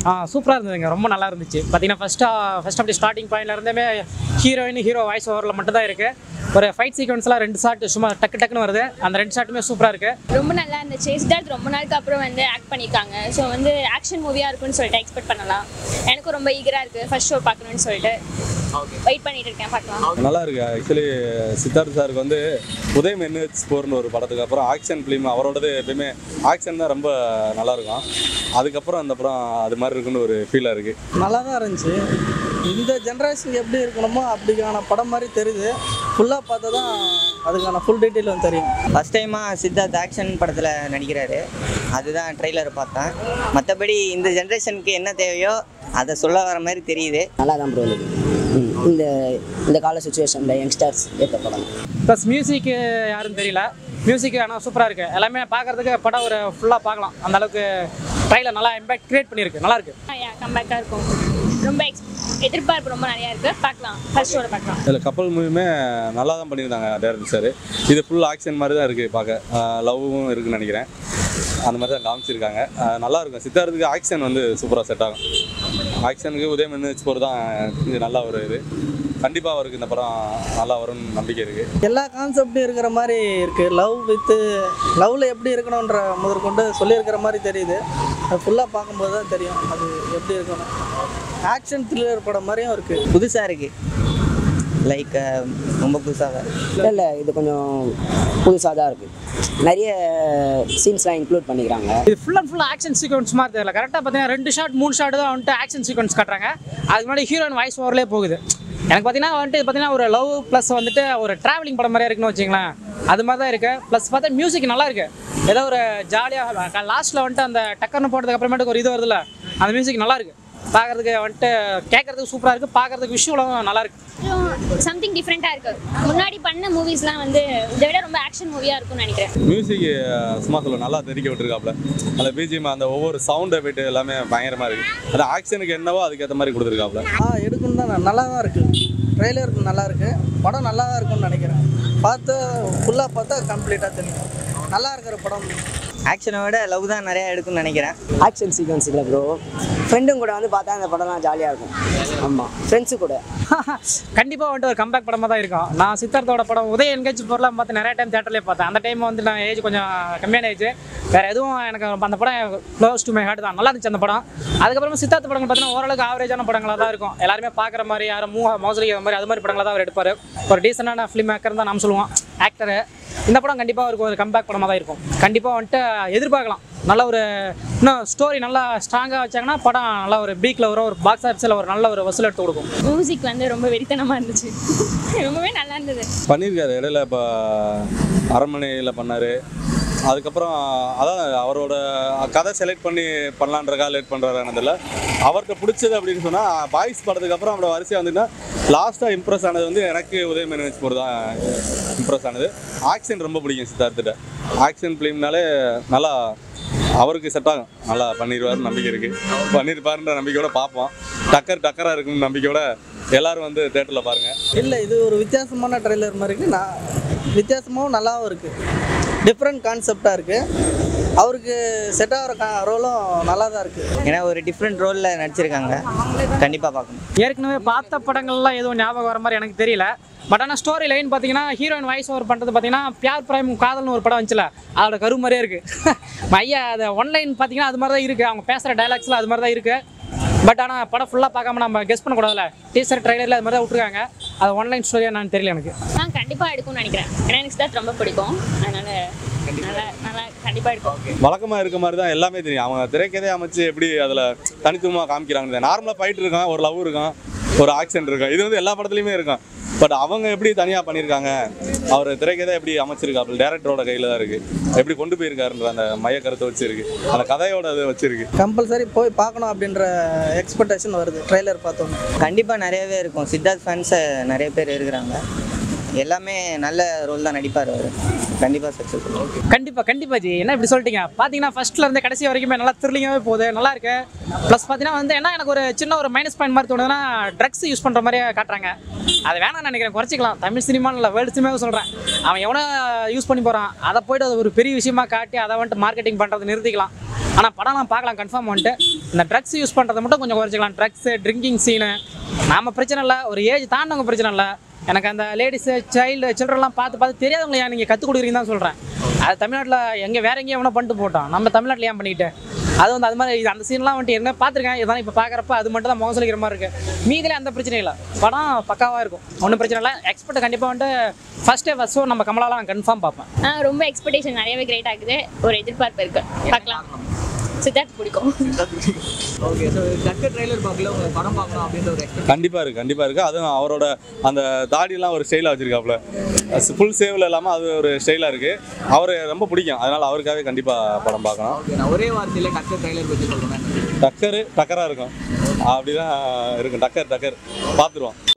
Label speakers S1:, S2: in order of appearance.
S1: ஆ சூப்பராக இருந்ததுங்க ரொம்ப நல்லா இருந்துச்சு பார்த்தீங்கன்னா ஃபஸ்ட்டாக ஃபஸ்ட் அப்படி ஸ்டார்டிங் பாயிண்ட்ல இருந்தே ஹீரோயின் ஹீரோ வாய்ஸ் ஓவரில் மட்டும் தான் இருக்குது ஒரு ஃபைட் சீக்வன்ஸ்லாம் ரெண்டு ஷாட் சும்மா டக்கு டக்குன்னு வருது அந்த ரெண்டு ஷாட்டுமே சூப்பராக இருக்குது
S2: ரொம்ப நல்லா இருந்துச்சு சித்தார்த் ரொம்ப நாளுக்கு அப்புறம் வந்து ஆக்ட் பண்ணியிருக்காங்க ஸோ வந்து ஆக்ஷன் மூவியாக இருக்கும்னு சொல்லிட்டு எக்ஸ்பெக்ட் பண்ணலாம் எனக்கும் ரொம்ப ஈகராக இருக்குது ஃபர்ஸ்ட் ஷோ பார்க்கணும்னு சொல்லிட்டு வெயிட் பண்ணிட்டு இருக்கேன் பார்க்கலாம்
S3: நல்லா இருக்கு ஆக்சுவலி சித்தார்த் சாருக்கு வந்து உதயம் என்ஹெச் போர்னு ஒரு படத்துக்கு அப்புறம் ஆக்ஷன் ஃபிலிம் அவரோடது எப்பயுமே ஆக்ஷன் தான் ரொம்ப நல்லா இருக்கும் அதுக்கப்புறம் அந்த படம் அது மாதிரி இருக்குன்னு ஒரு ஃபீலாக இருக்கு
S4: நல்லா தான் இருந்துச்சு இந்த ஜென்ரேஷனுக்கு எப்படி இருக்கணுமோ அப்படிக்கான படம் மாதிரி தெரியுது ஃபுல்லாக பார்த்தா தான் அதுக்கான ஃபுல் டீட்டெயில் தெரியும்
S5: ஃபஸ்ட் டைமாக சித்தார்த் ஆக்ஷன் படத்தில் நடிக்கிறாரு அதுதான் ட்ரெய்லர் பார்த்தேன் மற்றபடி இந்த ஜென்ரேஷனுக்கு என்ன தேவையோ அதை சொல்ல வர மாதிரி தெரியுது
S6: நல்லா தான் ப்ரோ இருக்குது ம். இந்த இந்த கால சுச்சுவேஷனில் யங்ஸ்டர்ஸ் ஏற்ற படம்
S1: ப்ளஸ் மியூசிக்கு யாருன்னு தெரியல மியூசிக் ஆனால் சூப்பராக இருக்குது எல்லாமே பார்க்கறதுக்கு படம் ஒரு ஃபுல்லாக பார்க்கலாம் அந்த அளவுக்கு ட்ரைலர் நல்லா இம்பேக்ட் கிரியேட் பண்ணியிருக்கு நல்லா இருக்கு
S2: கம்பேக்காக இருக்கும் ரொம்ப எக்ஸ் எதிர்பார்ப்பு ரொம்ப நிறையா இருக்குது பார்க்கலாம் ஃபர்ஸ்ட் ஷோவில் பார்க்கலாம்
S3: இதில் கப்பல் மூவியுமே நல்லா தான் பண்ணியிருந்தாங்க டேரக்டர் சார் இது ஃபுல் ஆக்ஷன் மாதிரி தான் இருக்குது பார்க்க லவ்வும் இருக்குன்னு நினைக்கிறேன் அந்த மாதிரி தான் காமிச்சிருக்காங்க ஆஹ் நல்லா இருக்கும் சித்தார்த்துக்கு ஆக்ஷன் வந்து சூப்பராக செட் ஆகும் ஆக்ஷனுக்கு உதயம் என்ஹெச் போர் தான் இது நல்ல ஒரு இது கண்டிப்பாக அவருக்கு இந்த படம் நல்லா வரும்னு நம்பிக்கை இருக்குது
S4: எல்லா கான்செப்டும் இருக்கிற மாதிரி இருக்குது லவ் வித்து லவ்வில் எப்படி இருக்கணுன்ற முதற்கொண்டு சொல்லியிருக்கிற மாதிரி தெரியுது அது ஃபுல்லாக பார்க்கும்போது தான் தெரியும் அது எப்படி இருக்கணும் ஆக்ஷன் த்ரில்லர் படம் மாதிரியும் இருக்குது
S5: புதுசாக இருக்குது லைக் ரொம்ப புதுசாக
S6: இல்லை இல்லை இது கொஞ்சம் புதுசாக தான் இருக்குது நிறைய சீன்ஸ்லாம் இன்க்ளூட் பண்ணிக்கிறாங்க
S1: இது full and full action sequence மாதிரி தெரியல கரெக்டாக பார்த்தீங்கன்னா ரெண்டு ஷாட் மூணு ஷாட் தான் வந்துட்டு ஆக்ஷன் சீக்வன்ஸ் காட்டுறாங்க அதுக்கு முன்னாடி ஹீரோயின் வாய்ஸ் ஓவர்லேயே போகுது எனக்கு பார்த்தீங்கன்னா வந்துட்டு இது பார்த்தீங்கன்னா ஒரு லவ் ப்ளஸ் வந்துட்டு ஒரு ட்ராவலிங் படம் மாதிரியா இருக்குன்னு வச்சுங்களேன் அது மாதிரி தான் இருக்குது ப்ளஸ் பார்த்தா மியூசிக் நல்லா இருக்கு ஏதோ ஒரு ஜாலியாக லாஸ்ட்டில் வந்துட்டு அந்த டக்கர்னு போட்டதுக்கு அப்புறமேட்டுக்கு ஒரு இது வருதுல்ல அந்த மியூசிக் நல்லா இருக்கு பார்க்கறதுக்கு வந்துட்டு கேட்கறதுக்கு சூப்பராக இருக்குது பார்க்கறதுக்கு விஷயம் நல்லா இருக்கு
S2: சம்திங் டிஃப்ரெண்ட்டாக இருக்குது முன்னாடி பண்ண மூவிஸ்லாம் வந்து இதை விட ரொம்ப ஆக்ஷன் மூவியாக இருக்கும்னு நினைக்கிறேன்
S3: மியூசிக் சும்மா சொல்ல நல்லா தெரிவிக்க விட்டுருக்காப்புல அந்த பிஜிஎம் அந்த ஒவ்வொரு சவுண்ட் எஃபெக்ட் எல்லாமே பயங்கரமாக இருக்குது அந்த ஆக்ஷனுக்கு என்னவோ அதுக்கேற்ற மாதிரி கொடுத்துருக்காப்புல
S4: ஆ எடுக்கணும் தான் நல்லா தான் இருக்குது ட்ரெய்லர் நல்லா இருக்குது படம் நல்லா தான் இருக்கும்னு நினைக்கிறேன் பார்த்து ஃபுல்லாக பார்த்தா கம்ப்ளீட்டாக தெரியும் நல்லா இருக்கிற படம்
S5: ஆக்ஷனை விட லவ் தான் நிறையா எடுக்கும்னு நினைக்கிறேன்
S6: ஆக்ஷன் சீக்வன்ஸ் இல்லை ப்ரோ ஃப்ரெண்டும் கூட வந்து பார்த்தா அந்த படம்லாம் ஜாலியாக இருக்கும் ஆமாம் ஃப்ரெண்ட்ஸு கூட
S1: கண்டிப்பாக வந்துட்டு ஒரு கம்பேக் படமாக தான் இருக்கும் நான் சித்தார்த்தோட படம் உதய என்கேஜ் பொருளாக பார்த்து நிறைய டைம் தேட்டர்லேயே பார்த்தேன் அந்த டைம் வந்து நான் ஏஜ் கொஞ்சம் கம்மியான ஏஜ் வேறு எதுவும் எனக்கு அந்த படம் க்ளோஸ் டு மை ஹார்ட் தான் நல்லா இருந்துச்சு அந்த படம் அதுக்கப்புறமா சித்தார்த்த படங்கள் பார்த்தீங்கன்னா ஓரளவுக்கு ஆவரேஜான படங்களாக தான் இருக்கும் எல்லாருமே பார்க்குற மாதிரி யாரும் மூ மோசலி அந்த மாதிரி அது மாதிரி படங்களை தான் அவர் எடுப்பார் ஒரு டீசெண்டான ஃபிலிம் மேக்கர் தான் நாம் சொல்லுவோம் ஆக்டரு இந்த படம் கண்டிப்பாக அவருக்கு ஒரு கம்பேக் படமாக தான் இருக்கும் கண்டிப்பாக வந்துட்டு எதிர்பார்க்கலாம் நல்ல ஒரு இன்னும் ஸ்டோரி நல்லா ஸ்ட்ராங்காக வச்சாங்கன்னா படம் நல்ல ஒரு பீக்கில் வரும் ஒரு பாக்ஸ் ஆஃபீஸில் ஒரு நல்ல ஒரு வசூல் எடுத்து கொடுக்கும்
S2: மியூசிக் வந்து ரொம்ப வெறித்தனமாக இருந்துச்சு ரொம்பவே நல்லா இருந்தது
S3: பண்ணியிருக்காரு இடையில இப்போ அரண்மனையில் பண்ணார் அதுக்கப்புறம் அதான் அவரோட கதை செலக்ட் பண்ணி பண்ணலான்றக்கா லேட் பண்ணுறாருனதில்ல அவர்கிட்ட பிடிச்சது அப்படின்னு சொன்னால் பாய்ஸ் படத்துக்கு அப்புறம் அவரோட வரிசையாக வந்துன்னா லாஸ்ட்டாக இம்ப்ரெஸ் ஆனது வந்து எனக்கு உதய மேனேஜ் போர் தான் இம்ப்ரெஸ் ஆனது ஆக்ஷன் ரொம்ப பிடிக்கும் சித்தார்த்திட்ட ஆக்ஷன் ஃபிலிம்னாலே நல்லா அவருக்கு செட் ஆகும் நல்லா பண்ணிடுவாருன்னு நம்பிக்கை இருக்குது பண்ணியிருப்பாருன்ற நம்பிக்கையோட பார்ப்போம் டக்கர் டக்கராக இருக்குன்னு நம்பிக்கையோட எல்லாரும் வந்து தேட்டரில் பாருங்கள்
S4: இல்லை இது ஒரு வித்தியாசமான ட்ரெய்லர் மாதிரி இருக்குது நான் வித்தியாசமாகவும் நல்லாவும் இருக்குது டிஃப்ரெண்ட் கான்செப்டாக இருக்குது அவருக்கு செட் ஆகிற கா ரோலும் நல்லா தான் இருக்குது
S5: ஏன்னா ஒரு டிஃப்ரெண்ட் ரோலில் நடிச்சிருக்காங்க கண்டிப்பாக பார்க்கணும்
S1: ஏற்கனவே பார்த்த படங்கள்லாம் எதுவும் ஞாபகம் வர மாதிரி எனக்கு தெரியல பட் ஆனால் ஸ்டோரி லைன் பார்த்தீங்கன்னா ஹீரோயின் வாய்ஸ் ஓவர் பண்ணுறது பார்த்தீங்கன்னா பியார் பிரைம் காதல்னு ஒரு படம் வந்துச்சுல அதோட கரு மாதிரியே இருக்குது ஐயா அது ஒன்லைன் பார்த்தீங்கன்னா அது மாதிரி தான் இருக்குது அவங்க பேசுகிற டைலாக்ஸ்லாம் அது மாதிரி தான் இருக்குது பட் ஆனால் படம் ஃபுல்லாக பார்க்காம நம்ம கெஸ் பண்ணக்கூடாதுல டீசர் ட்ரைலரில் அது மாதிரி தான் விட்ருக்காங்க அது ஒன்லைன் ஸ்டோரியாக என்னன்னு தெரியல எனக்கு
S2: நான் கண்டிப்பாக எடுக்கும்னு நினைக்கிறேன் ஏன்னா எனக்கு சித்தார்த் ரொம்ப பிடிக்கும் அதனால நல்லா நல்லா கண்டிப்பாக எடுக்கும்
S3: வழக்கமாக இருக்க மாதிரி தான் எல்லாமே தெரியும் அவங்க திரைக்கதை அமைச்சு எப்படி அதில் தனித்துவமாக காமிக்கிறாங்க நார்மலாக ஃபைட் இருக்கும் ஒரு லவ் இருக்கும் ஒரு ஆக்ஷன் இருக்கும் இது வந்து எல்லா படத்துலையுமே இருக்கும் பட் அவங்க எப்படி தனியாக பண்ணியிருக்காங்க அவர் திரைக்கதை எப்படி அமைச்சிருக்காப்புல டேரக்டரோட கையில் தான் இருக்குது எப்படி கொண்டு போயிருக்காருன்ற அந்த மைய கருத்தை வச்சிருக்கு அந்த கதையோட அதை வச்சிருக்கு
S4: கம்பல்சரி போய் பார்க்கணும் அப்படின்ற எக்ஸ்பெக்டேஷன் வருது ட்ரெய்லர் பார்த்தோம்
S5: கண்டிப்பாக நிறையவே இருக்கும் சித்தார்த் ஃபேன்ஸை நிறைய பேர் இருக்கிறாங்க எல்லாமே நல்ல ரோல் தான் நடிப்பார் அவர் கண்டிப்பாக சக்ஸஸ்
S1: கண்டிப்பா கண்டிப்பா ஜி என்ன இப்படி சொல்லிட்டீங்க பாத்தீங்கன்னா ஃபர்ஸ்ட்ல இருந்து கடைசி வரைக்குமே நல்லா த்ரில்லிங்காகவே போகுது நல்லா இருக்கு ப்ளஸ் பாத்தீங்கன்னா வந்து என்ன எனக்கு ஒரு சின்ன ஒரு மைனஸ் பாயிண்ட் மாதிரி தோணுதுன்னா ட்ரக்ஸ் யூஸ் பண்ற மாதிரியே காட்டுறாங்க அது வேணாம்னு நினைக்கிறேன் குறைச்சிக்கலாம் தமிழ் சினிமான்னு இல்லை வேர்ல்டு சினிமாவை சொல்றேன் அவன் எவனோ யூஸ் பண்ணி போறான் அதை போயிட்டு அது ஒரு பெரிய விஷயமா காட்டி அதை வந்துட்டு மார்க்கெட்டிங் பண்றதை நிறுத்திக்கலாம் ஆனா படம் நான் பார்க்கலாம் கன்ஃபார்ம் வந்துட்டு இந்த ட்ரக்ஸ் யூஸ் பண்றதை மட்டும் கொஞ்சம் குறைச்சிக்கலாம் ட்ரக்ஸ் ட்ரிங்கிங் சீனு நாம பிரச்சனை இல்லை ஒரு ஏஜ் தாண்டவங்க பிரச்சனை இல்லை எனக்கு அந்த லேடிஸு சைல்டு சில்ட்ரன்லாம் பார்த்து பார்த்து தெரியாதவங்களை ஏன் நீங்கள் கற்றுக் கொடுக்குறீங்கன்னு தான் சொல்கிறேன் அது தமிழ்நாட்டில் எங்கே வேற எங்கேயும் எவனோ பண்ணிட்டு போட்டோம் நம்ம தமிழ்நாட்டில் ஏன் பண்ணிக்கிட்டு அது வந்து அது மாதிரி இது அந்த சீன்லாம் வந்துட்டு என்ன பார்த்துருக்கேன் இதான் இப்போ பார்க்குறப்ப அது மட்டும் தான் முகம் சொல்லிக்கிற மாதிரி இருக்குது மீதிலே அந்த பிரச்சனை இல்லை படம் பக்காவாக இருக்கும் ஒன்றும் பிரச்சனை இல்லை எக்ஸ்பர்ட் கண்டிப்பாக வந்துட்டு ஃபர்ஸ்ட் டே ஃபர்ஸ்ட் ஷோ நம்ம கமலாலாம் கன்ஃபார்ம் பார்ப்பேன்
S2: ஆ ரொம்ப எக்ஸ்பெக்டேஷன் நிறையவே கிரேட் ஆகுது ஒரு எதிர்பார்ப்பு இருக்கு பார்க்கலாம் சித்தார்த் பிடிக்கும்
S7: ஓகே ஸோ டக்கு ட்ரைலர் பார்க்கல உங்களுக்கு படம் பார்க்கணும் அப்படின்ற ஒரு எக்ஸ்பெக்ட்
S3: கண்டிப்பாக இருக்குது கண்டிப்பாக இருக்குது அதுவும் அவரோட அந்த தாடியெல்லாம் ஒரு ஸ்டைலாக வச்சுருக்காப்புல ஃபுல் சேவில் இல்லாமல் அது ஒரு ஸ்டைலாக இருக்குது அவரை ரொம்ப பிடிக்கும் அதனால் அவருக்காகவே கண்டிப்பாக படம் பார்க்கணும்
S7: ஓகே நான் ஒரே வார்த்தையில் டக்கு ட்ரைலர் பற்றி சொல்கிறேன்
S3: டக்கரு டக்கராக இருக்கும் அப்படிதான் இருக்கும் டக்கர் டக்கர் பார்த்துருவோம்